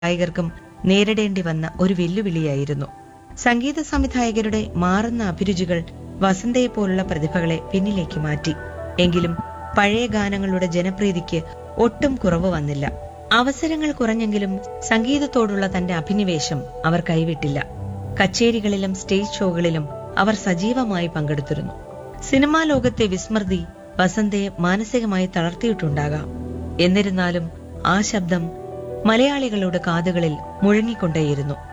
ഗായകർക്കും നേരിടേണ്ടി വന്ന ഒരു വെല്ലുവിളിയായിരുന്നു സംഗീത സംവിധായകരുടെ മാറുന്ന അഭിരുചികൾ വസന്തയെപ്പോലുള്ള പ്രതിഭകളെ പിന്നിലേക്ക് മാറ്റി എങ്കിലും പഴയ ഗാനങ്ങളുടെ ജനപ്രീതിക്ക് ഒട്ടും കുറവ് വന്നില്ല അവസരങ്ങൾ കുറഞ്ഞെങ്കിലും സംഗീതത്തോടുള്ള തന്റെ അഭിനിവേശം അവർ കൈവിട്ടില്ല കച്ചേരികളിലും സ്റ്റേജ് ഷോകളിലും അവർ സജീവമായി പങ്കെടുത്തിരുന്നു സിനിമാ ലോകത്തെ വിസ്മൃതി വസന്തയെ മാനസികമായി തളർത്തിയിട്ടുണ്ടാകാം എന്നിരുന്നാലും ആ ശബ്ദം മലയാളികളുടെ കാതുകളിൽ മുഴങ്ങിക്കൊണ്ടേയിരുന്നു